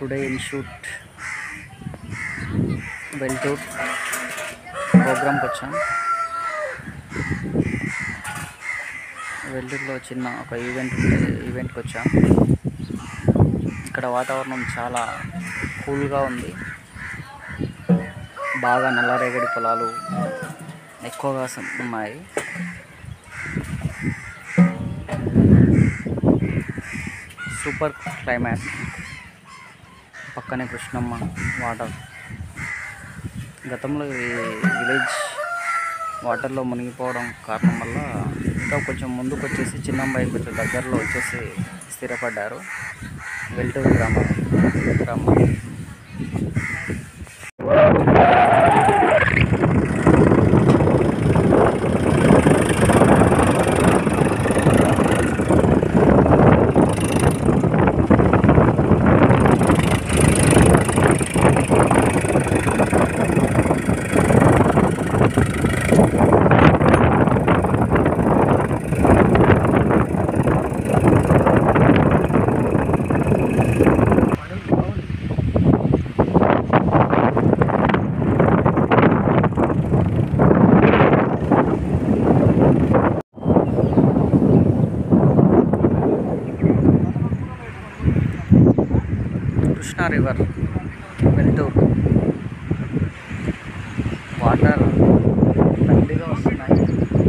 Today in shoot వెల్టూర్ ప్రోగ్రామ్కి వచ్చాం వెల్టూర్లో చిన్న ఒక ఈవెంట్ ఉంటే ఈవెంట్కి వచ్చాం ఇక్కడ వాతావరణం చాలా కూల్గా ఉంది బాగా నల్లరేగడి పొలాలు ఎక్కువగా స- ఉన్నాయి సూపర్ క్లైమాట్ పక్కనే కృష్ణమ్మ వాటర్ గతంలో ఈ విలేజ్ వాటర్లో మునిగిపోవడం కారణం వల్ల ఇంకా కొంచెం ముందుకు వచ్చేసి చిన్నంబాయి కొంచెం దగ్గరలో వచ్చేసి స్థిరపడ్డారు వెల్టూరు గ్రామం గ్రామం కృష్ణా రివర్ వెల్టూర్ వాటర్ దండిగా వస్తున్నాయి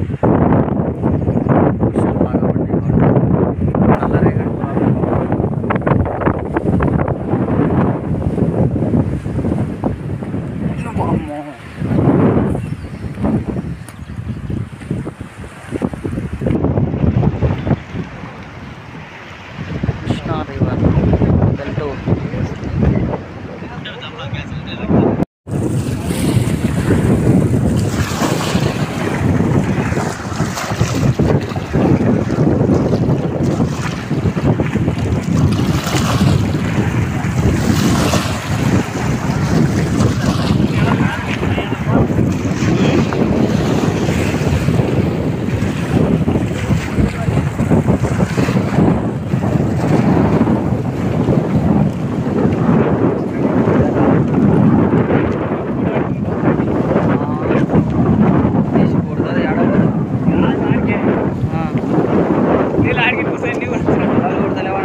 వర్షాలు బాగా పడ్డాయి కాబట్టి నల్లరేగడి పొలాలు. వామ్మో. కృష్ణా రివర్ వెల్టూర్ తీసి కొడుతుంది ఆడవాళ్ళు కొడతలేవా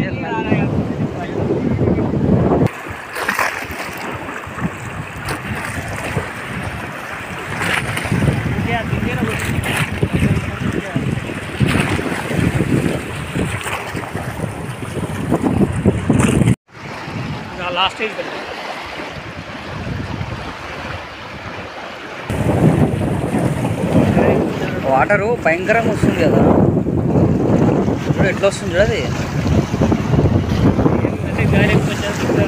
లాస్ట్ స్టేజ్ వాటరు భయంకరంగా వస్తుంది కదా ఇప్పుడు ఎట్లా వస్తుంది చూడు అది అంటే గాలి ఎక్కువ వచ్చేస్తుంది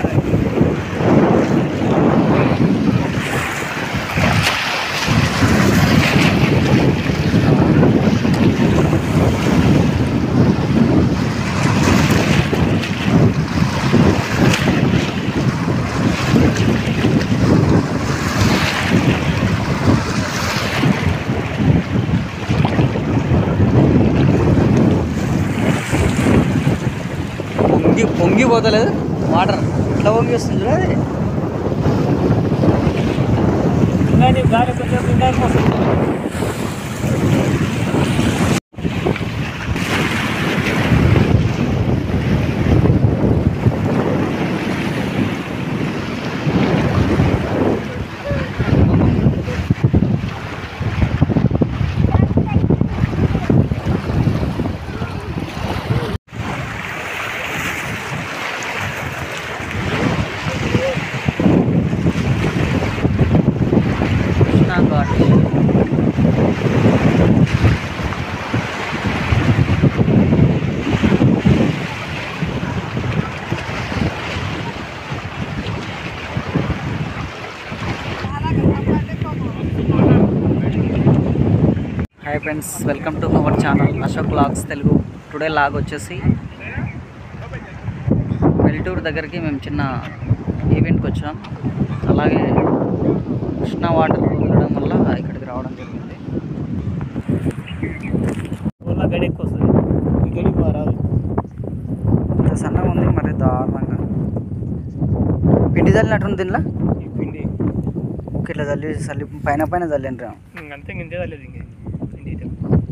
పొంగి పొంగిపోతలేదు వాటర్ ఎట్లా పొంగి వస్తుంది చూడు అది కానీ గాలి కొంచెం ఇందాక వస్తుంది Krishna Ghat hi friends welcome to our channel Ashok logs Telugu today log వచ్చేసి వెల్టూరు దగ్గరికి మేము చిన్న ఈవెంట్కి వచ్చాం అలాగే కృష్ణా వాటర్ వదలడం వల్ల ఇక్కడికి రావడం జరిగింది ఊళ్ళో గడి ఎక్కువ వస్తుంది గడి రాదు ఇంత సన్నగా ఉంది మరి దారుణంగా చల్లినట్టుంది దీనిలో ఈ పిండి ఓకే ఇట్లా చల్లి చల్లి పైన పైన చల్లిండ్రా ఇంకంతే ఇంతే లేదు ఇంకే పిండి అయితే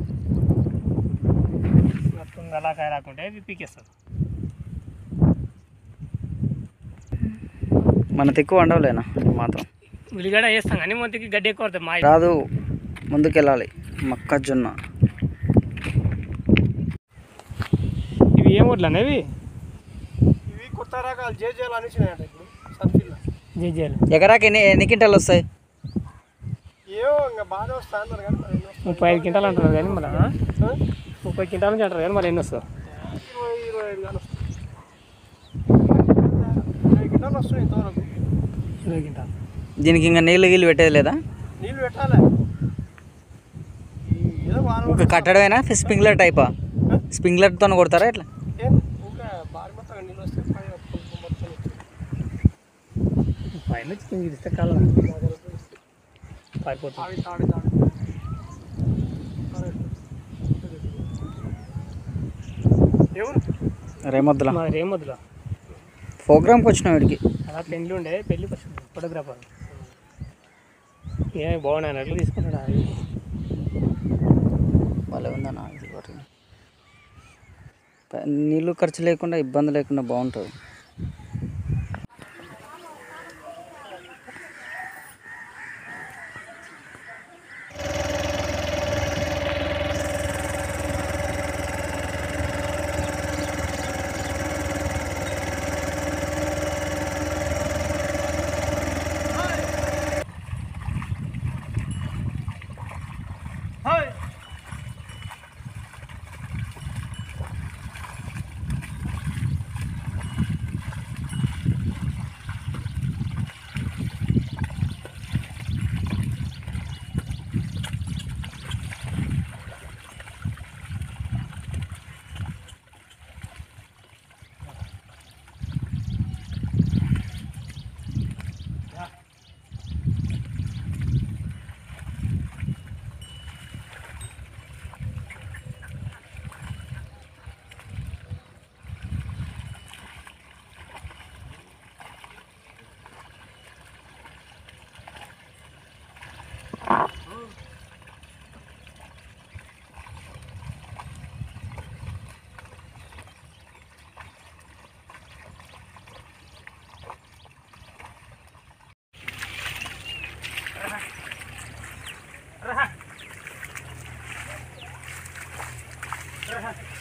మొత్తం అలా కాయ రాకుంటే ఇవి పీకేస్తారు మన తిక్కు వండవలేనా మాత్రం ఉల్లిగడ్డ వేస్తాం కానీ మొత్తకి గడ్డి ఎక్కువ పడుతుంది మా రాదు ముందుకెళ్ళాలి మొక్కజొన్న ఇవి ఏం వడ్లు అనేవి ఇవి కొత్త రకాలు జేజేలు అనేసినాయంట ఇప్పుడు సబ్సిడీలో జేజేలు ఎకరాకి ఎన్ని ఎన్ని క్వింటాలు వస్తాయి ఏమో ఇంకా బాగానే వస్తా అన్నారు కానీ మరి ఎన్ని వస్తాయి? ముప్పై ఐదు క్వింటాలు అంటారు కానీ మళ్ళీ ఆ? ముప్పై క్వింటాల నుంచి అంటారు కానీ మళ్ళీ ఎన్ని వస్తారు ఇరవై ఇరవై ఐదు కానీ వస్తాయి ఇరవై గిటాలు వస్తాయి ఇంతవరకు ఇరవై క్వింటాలు దీనికి ఇంకా నీళ్ళు గీళ్ళు పెట్టేది లేదా నీళ్ళు పెట్టాలి ఈ ఏదో వారం ఒక కట్టడమేనా స్ప్రింక్లర్ టైపా స్ప్రింక్లర్తో కొడతారా ఇట్లా ఏం ఇంకా భారీ మొత్తంగా నీళ్ళు వస్తే పైన పులుపు మొత్తం పైన చికెన్ ఇస్తే కాలం పారిపోతుంది తాడి తాడి తాడి ఎవరు రేమొద్దులా మా రేమొద్దులా ప్రోగ్రామ్కి వచ్చిన వీడికి అలా పెళ్ళి ఉండే పెళ్ళికి వచ్చింది ఫోటోగ్రాఫర్ ఏ బాగున్నాయి అట్లా తీసుకుంటాడు అది వాళ్ళే ఉందన్నా ఇది ఒకటి. ప- నీళ్ళు ఖర్చు లేకుండా ఇబ్బంది లేకుండా బాగుంటుంది రా